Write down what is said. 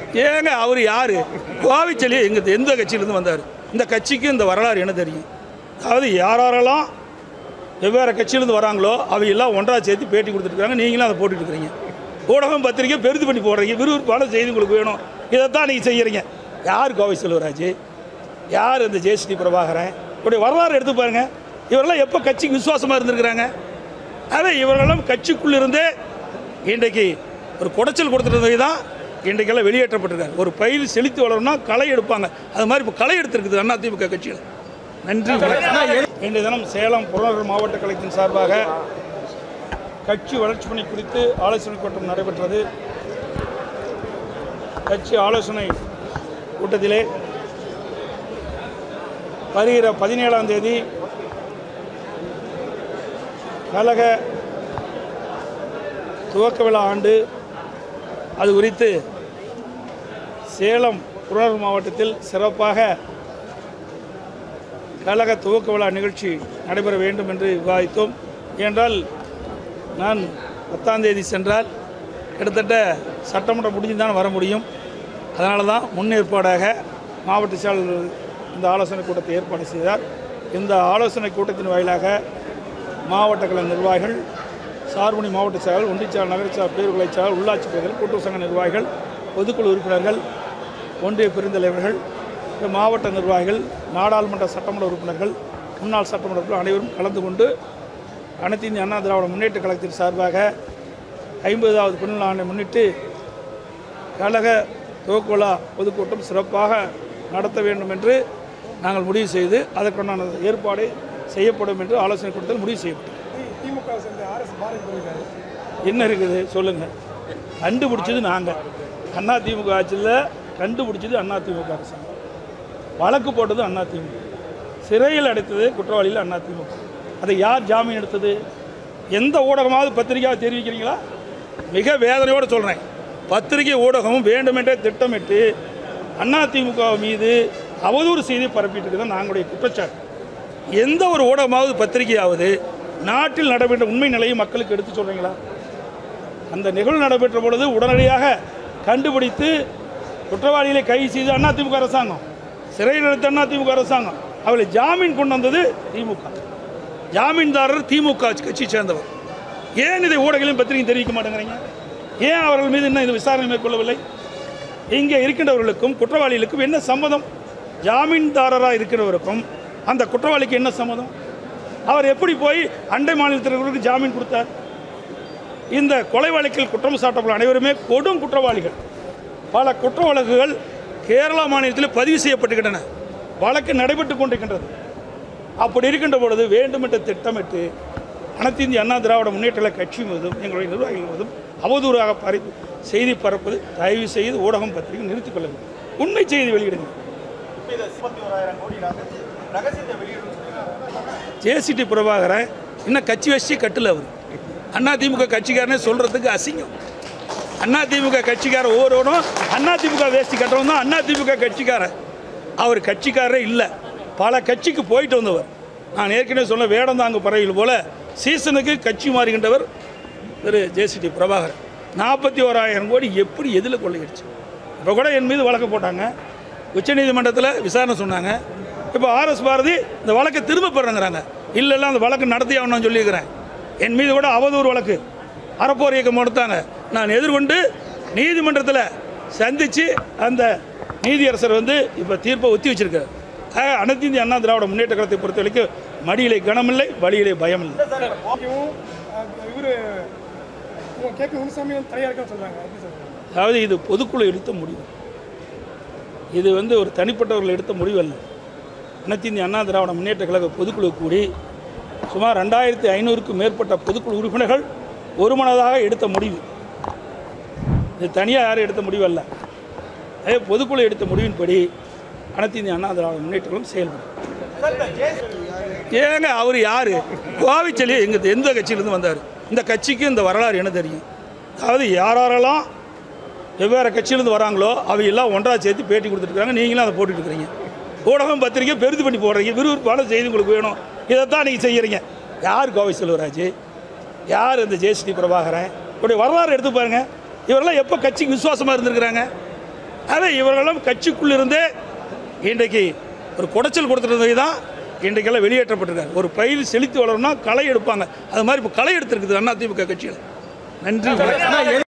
ஏங்க அவர் யார் கோவிச்செலி எங்கள் எந்த கட்சியிலேருந்து வந்தார் இந்த கட்சிக்கு இந்த வரலாறு என்ன தெரியும் அதாவது யார் யாரெல்லாம் வெவ்வேறு கட்சியிலேருந்து வராங்களோ அவங்க எல்லாம் ஒன்றா சேர்த்து பேட்டி கொடுத்துருக்காங்க நீங்களும் அதை போட்டுட்டு இருக்கிறீங்க ஊடகம் பத்திரிக்கை பெருது பண்ணி போடுறீங்க விறுவிறுப்பான செய்தி உங்களுக்கு வேணும் இதைத்தான் நீங்கள் செய்கிறீங்க யார் கோவை செல்வராஜ் யார் இந்த ஜெயஸ்ரீ பிரபாகரன் இப்படி வரலாறு எடுத்து பாருங்க இவரெல்லாம் எப்போ கட்சிக்கு விசுவாசமாக இருந்திருக்கிறாங்க அதே இவர்களெல்லாம் கட்சிக்குள்ள இருந்தே இன்றைக்கு ஒரு குடைச்சல் கொடுத்துருந்தது தான் இன்றைக்கெல்லாம் வெளியேற்றப்பட்டிருக்காங்க ஒரு பயிர் செழித்து வளரணும்னா களை எடுப்பாங்க அது மாதிரி இப்போ களை எடுத்திருக்குது அதிமுக கட்சியில் நன்றி இன்றைய தினம் சேலம் புறநகர் மாவட்ட கழகத்தின் சார்பாக கட்சி வளர்ச்சி பணி குறித்து ஆலோசனை கூட்டம் நடைபெற்றது கட்சி ஆலோசனை கூட்டத்திலே வருகிற பதினேழாம் தேதி கழக துவக்க விழா ஆண்டு அது குறித்து சேலம் புறநகர் மாவட்டத்தில் சிறப்பாக கழக துவக்க விழா நிகழ்ச்சி நடைபெற வேண்டும் என்று விவாதித்தோம் ஏனென்றால் நான் பத்தாம் தேதி சென்றால் கிட்டத்தட்ட சட்டமன்றம் முடிஞ்சு தான் வர முடியும் அதனால தான் முன்னேற்பாடாக மாவட்ட செயலாளர் இந்த ஆலோசனை கூட்டத்தை ஏற்பாடு செய்தார் இந்த ஆலோசனை கூட்டத்தின் வாயிலாக மாவட்ட கழக நிர்வாகிகள் சார்பணி மாவட்ட செயலாளர் ஒன்றியச்சாளர் நகரச்சாளர் பேருகளை செயலாளர் உள்ளாட்சி பகுதிகள் கூட்டுறவு சங்க நிர்வாகிகள் பொதுக்குழு உறுப்பினர்கள் ஒன்றிய பெருந்தலைவர்கள் இந்த மாவட்ட நிர்வாகிகள் நாடாளுமன்ற சட்டமன்ற உறுப்பினர்கள் முன்னாள் சட்டமன்ற உறுப்பினர் அனைவரும் கலந்து கொண்டு அனைத்து இந்திய அண்ணா திராவிட முன்னேற்ற கழகத்தின் சார்பாக ஐம்பதாவது பின்னல் ஆண்டை முன்னிட்டு கழக துவக்க விழா பொதுக்கூட்டம் சிறப்பாக நடத்த வேண்டும் என்று நாங்கள் முடிவு செய்து அதற்கான ஏற்பாடு செய்யப்படும் என்று ஆலோசனை கூட்டத்தில் முடிவு செய்யப்பட்டது திமுக சேர்ந்த ஆர்எஸ் பாரதி போயிருக்காரு என்ன இருக்குது சொல்லுங்கள் கண்டுபிடிச்சது நாங்கள் அண்ணா திமுக ஆட்சியில் கண்டுபிடிச்சது அண்ணா திமுக அரசாங்கம் வழக்கு போட்டது அண்ணா திமுக சிறையில் அடைத்தது குற்றவாளியில் அண்ணா திமுக அதை யார் ஜாமீன் எடுத்தது எந்த ஊடகமாவது பத்திரிகையாக தெரிவிக்கிறீங்களா மிக வேதனையோடு சொல்கிறேன் பத்திரிகை ஊடகமும் வேண்டுமென்றே திட்டமிட்டு அண்ணா திமுக மீது அவதூறு செய்தி பரப்பிட்டு இருக்குது நாங்களுடைய குற்றச்சாட்டு எந்த ஒரு ஊடகமாவது பத்திரிகையாவது நாட்டில் நடைபெற்ற உண்மை நிலையை மக்களுக்கு எடுத்து சொல்கிறீங்களா அந்த நிகழ்வு நடைபெற்ற பொழுது உடனடியாக கண்டுபிடித்து குற்றவாளிகளை கைது செய்து அதிமுக அரசாங்கம் சிறையில் எடுத்த அதிமுக அரசாங்கம் அவளை ஜாமீன் கொண்டு வந்தது திமுக ஜாமீன்தாரர் திமுக கட்சியை சேர்ந்தவர் ஏன் இதை ஊடகங்களையும் பத்திரிகை தெரிவிக்க மாட்டேங்கிறீங்க ஏன் அவர்கள் மீது இன்னும் இது விசாரணை மேற்கொள்ளவில்லை இங்கே இருக்கின்றவர்களுக்கும் குற்றவாளிகளுக்கும் என்ன சம்மதம் ஜாமீன்தாரராக இருக்கிறவருக்கும் அந்த குற்றவாளிக்கு என்ன சம்மதம் அவர் எப்படி போய் அண்டை மாநிலத்தினர்களுக்கு ஜாமீன் கொடுத்தார் இந்த கொலை வழக்கில் குற்றம் சாட்டப்பட்ட அனைவருமே கொடும் குற்றவாளிகள் பல குற்ற வழக்குகள் கேரளா மாநிலத்தில் பதிவு செய்யப்பட்டுகின்றன வழக்கு நடைபெற்று கொண்டிருக்கின்றது அப்படி இருக்கின்ற பொழுது வேண்டுமென்ற திட்டமிட்டு அனைத்து இந்திய அண்ணா திராவிட முன்னேற்ற கழக கட்சி மீதும் எங்களுடைய நிர்வாகிகள் மீதும் அவதூறாக பரி செய்தி பரப்பது தயவு செய்து ஊடகம் பத்திரிகை நிறுத்திக் கொள்ள வேண்டும் உண்மை செய்தி வெளியிடுங்க ஜேசிடி பிரபாகரன் இன்னும் கட்சி வச்சு கட்டல அவர் அண்ணா திமுக கட்சிக்காரனே சொல்கிறதுக்கு அசிங்கம் அண்ணா திமுக கட்சிக்காரன் ஒவ்வொருவனும் அண்ணா திமுக வேஷ்டி கட்டுறவன் தான் அண்ணா திமுக கட்சிக்காரன் அவர் கட்சிக்காரரே இல்லை பல கட்சிக்கு போயிட்டு வந்தவர் நான் ஏற்கனவே சொன்ன வேடந்தாங்க பறவைகள் போல சீசனுக்கு கட்சி மாறுகின்றவர் திரு ஜேசிடி பிரபாகரன் நாற்பத்தி ஓராயிரம் கோடி எப்படி எதில் கொள்ளையடிச்சு இப்போ கூட என் மீது வழக்கு போட்டாங்க உச்சநீதிமன்றத்தில் விசாரணை சொன்னாங்க இப்போ ஆர்எஸ் பாரதி இந்த வழக்கை திரும்ப பெறங்கிறாங்க இல்லை இல்லை அந்த வழக்கு நடத்தி ஆகணும்னு சொல்லியிருக்கிறேன் என் மீது கூட அவதூறு வழக்கு அறப்போர் இயக்கம் கொடுத்தாங்க நான் எதிர்கொண்டு நீதிமன்றத்தில் சந்தித்து அந்த நீதியரசர் வந்து இப்போ தீர்ப்பை ஒத்தி வச்சிருக்காரு ஆக, அனைத்து இந்திய அண்ணா திராவிட முன்னேற்ற கழகத்தை பொறுத்த வரைக்கும் மடியிலே கனமில்லை வழியிலே பயம் இல்லை இவர் கே பி முனுசாமி வந்து தலையாக இருக்கான்னு சொல்கிறாங்க எப்படி சொல்கிறாங்க அதாவது இது பொதுக்குழு எடுத்த முடிவு இது வந்து ஒரு தனிப்பட்டவர்கள் எடுத்த முடிவு அல்ல அனைத்து இந்திய அண்ணா திராவிட முன்னேற்ற கழக பொதுக்குழு கூடி சுமார் ரெண்டாயிரத்தி ஐநூறுக்கும் மேற்பட்ட பொதுக்குழு உறுப்பினர்கள் ஒருமனதாக எடுத்த முடிவு இது தனியாக யாரும் எடுத்த முடிவு அல்ல அதே பொதுக்குழு எடுத்த முடிவின்படி அனைத்து இந்திய அண்ணா திராவிட முன்னேற்ற கழகம் செயல்படும் ஏங்க அவர் யார் கோவிச்செலி எங்கள் எந்த கட்சியிலேருந்து வந்தார் இந்த கட்சிக்கு இந்த வரலாறு என்ன தெரியும் அதாவது யார் யாரெல்லாம் வெவ்வேறு கட்சியிலேருந்து வராங்களோ அவங்க எல்லாம் ஒன்றா சேர்த்து பேட்டி கொடுத்துருக்காங்க நீங்களும் அதை போட்டுட்டு இருக்கிறீங்க ஊடகம் பத்திரிக்கை பெருது பண்ணி போடுறீங்க விறுவிறுப்பான செய்தி உங்களுக்கு வேணும் இதைத்தான் நீங்கள் செய்கிறீங்க யார் கோவை செல்வராஜ் யார் இந்த ஜெயஸ்ரீ பிரபாகரன் இப்படி வரலாறு எடுத்து பாருங்க இவரெல்லாம் எப்போ கட்சிக்கு விசுவாசமாக இருந்திருக்கிறாங்க அதை இவர்களும் கட்சிக்குள்ளிருந்தே இன்றைக்கு ஒரு குடைச்சல் கொடுத்துருந்தது தான் இன்றைக்கெல்லாம் வெளியேற்றப்பட்டிருக்காரு ஒரு பயிர் செழித்து வளரணும்னா களை எடுப்பாங்க அது மாதிரி இப்போ களை எடுத்திருக்குது அதிமுக கட்சியில் நன்றி வணக்கம்.